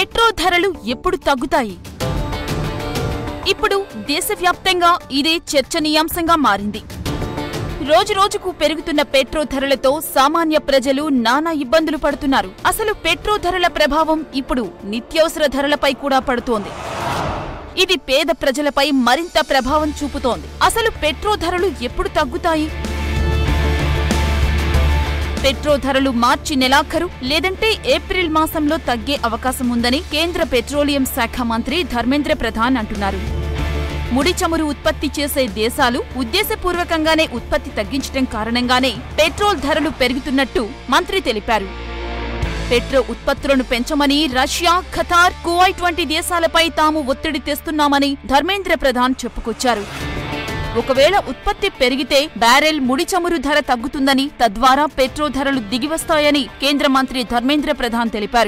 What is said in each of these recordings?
petro ధరలు ఎప్పుడు తగ్గుతాయి ఇప్పుడు దేశవ్యాప్తంగా ఇదే చర్చనీయాంశంగా మారింది రోజురోజుకు పెరుగుతున్న పెట్రో ధరలతో సామాన్య ప్రజలు నానా ఇబ్బందులు పడుతున్నారు అసలు పెట్రో ధరల ప్రభావం ఇప్పుడు నిత్యావసర ధరలపై కూడా పడుతోంది ఇది పేద ప్రజలపై మరింత ప్రభావం చూపుతోంది అసలు పెట్రో ధరలు ఎప్పుడు తగ్గుతాయి పెట్రో ధరలు మార్చి నెలాఖరు లేదంటే ఏప్రిల్ మాసంలో తగ్గే అవకాశం ఉందని కేంద్ర పెట్రోలియం శాఖ మంత్రి ధర్మేంద్ర ప్రధాన్ అంటున్నారు ముడి చమురు ఉత్పత్తి చేసే దేశాలు ఉద్దేశపూర్వకంగానే ఉత్పత్తి తగ్గించడం కారణంగానే పెట్రోల్ ధరలు పెరుగుతున్నట్టు మంత్రి తెలిపారు పెట్రో ఉత్పత్తులను పెంచమని రష్యా ఖతార్ కువైట్ వంటి దేశాలపై తాము ఒత్తిడి తెస్తున్నామని ధర్మేంద్ర ప్రధాన్ చెప్పుకొచ్చారు ఒకవేళ ఉత్పత్తి పెరిగితే బ్యారెల్ ముడి చమురు ధర తగ్గుతుందని తద్వారా పెట్రో ధరలు దిగివస్తాయని కేంద్ర మంత్రి ధర్మేంద్ర ప్రధాన్ తెలిపారు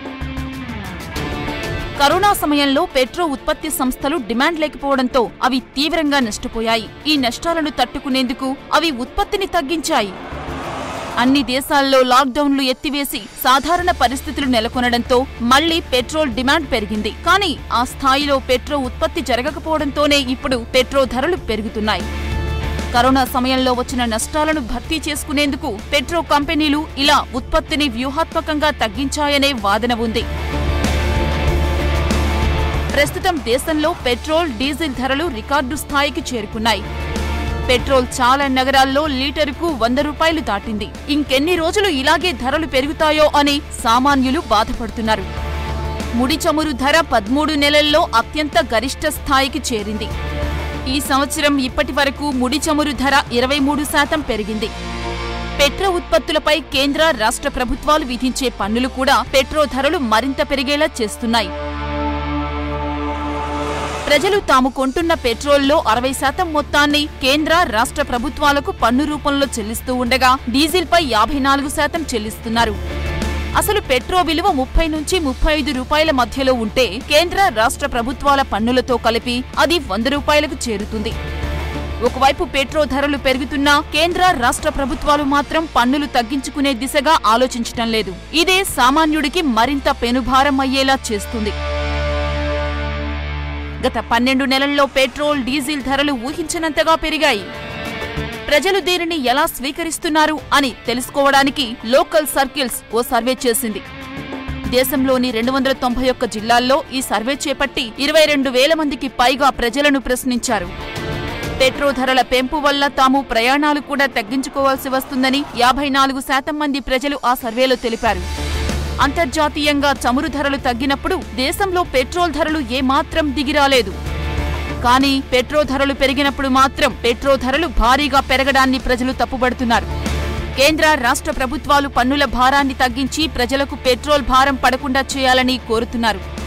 కరోనా సమయంలో పెట్రో ఉత్పత్తి సంస్థలు డిమాండ్ లేకపోవడంతో అవి తీవ్రంగా నష్టపోయాయి ఈ నష్టాలను తట్టుకునేందుకు అవి ఉత్పత్తిని తగ్గించాయి అన్ని దేశాల్లో లాక్డౌన్లు ఎత్తివేసి సాధారణ పరిస్థితులు నెలకొనడంతో మళ్లీ పెట్రోల్ డిమాండ్ పెరిగింది కానీ ఆ స్థాయిలో పెట్రో ఉత్పత్తి జరగకపోవడంతోనే ఇప్పుడు పెట్రో ధరలు పెరుగుతున్నాయి కరోనా సమయంలో వచ్చిన నష్టాలను భర్తీ చేసుకునేందుకు పెట్రో కంపెనీలు ఇలా ఉత్పత్తిని వ్యూహాత్మకంగా తగ్గించాయనే వాదన ఉంది ప్రస్తుతం దేశంలో పెట్రోల్ డీజిల్ ధరలు రికార్డు స్థాయికి చేరుకున్నాయి పెట్రోల్ చాలా నగరాల్లో లీటరుకు వంద రూపాయలు దాటింది ఇంకెన్ని రోజులు ఇలాగే ధరలు పెరుగుతాయో అని సామాన్యులు బాధపడుతున్నారు ముడి చమురు ధర పదమూడు నెలల్లో అత్యంత గరిష్ట స్థాయికి చేరింది ఈ సంవత్సరం ఇప్పటి వరకు ముడి చమురు ధర ఇరవై మూడు శాతం పెరిగింది పెట్రో ఉత్పత్తులపై కేంద్ర రాష్ట్ర ప్రభుత్వాలు విధించే పన్నులు కూడా పెట్రో ధరలు మరింత పెరిగేలా చేస్తున్నాయి ప్రజలు తాము కొంటున్న పెట్రోల్లో అరవై శాతం మొత్తాన్ని కేంద్ర రాష్ట్ర ప్రభుత్వాలకు పన్ను రూపంలో చెల్లిస్తూ ఉండగా డీజిల్పై యాభై నాలుగు శాతం చెల్లిస్తున్నారు అసలు పెట్రో విలువ ముప్పై నుంచి ముప్పై ఐదు రూపాయల మధ్యలో ఉంటే కేంద్ర రాష్ట్ర ప్రభుత్వాల పన్నులతో కలిపి అది వంద రూపాయలకు చేరుతుంది ఒకవైపు పెట్రో ధరలు పెరుగుతున్నా కేంద్ర రాష్ట్ర ప్రభుత్వాలు మాత్రం పన్నులు తగ్గించుకునే దిశగా ఆలోచించటం లేదు ఇదే సామాన్యుడికి మరింత పెనుభారం అయ్యేలా చేస్తుంది గత పన్నెండు నెలల్లో పెట్రోల్ డీజిల్ ధరలు ఊహించనంతగా పెరిగాయి ప్రజలు దీనిని ఎలా స్వీకరిస్తున్నారు అని తెలుసుకోవడానికి లోకల్ సర్కిల్స్ ఓ సర్వే చేసింది దేశంలోని రెండు వందల తొంభై ఒక్క జిల్లాల్లో ఈ సర్వే చేపట్టి ఇరవై రెండు వేల మందికి పైగా ప్రజలను ప్రశ్నించారు పెట్రో ధరల పెంపు వల్ల తాము ప్రయాణాలు కూడా తగ్గించుకోవాల్సి వస్తుందని యాభై నాలుగు శాతం మంది ప్రజలు ఆ సర్వేలో తెలిపారు అంతర్జాతీయంగా చమురు ధరలు తగ్గినప్పుడు దేశంలో పెట్రోల్ ధరలు ఏమాత్రం దిగిరాలేదు కానీ పెట్రో ధరలు పెరిగినప్పుడు మాత్రం పెట్రో ధరలు భారీగా పెరగడాన్ని ప్రజలు తప్పుబడుతున్నారు కేంద్ర రాష్ట్ర ప్రభుత్వాలు పన్నుల భారాన్ని తగ్గించి ప్రజలకు పెట్రోల్ భారం పడకుండా చేయాలని కోరుతున్నారు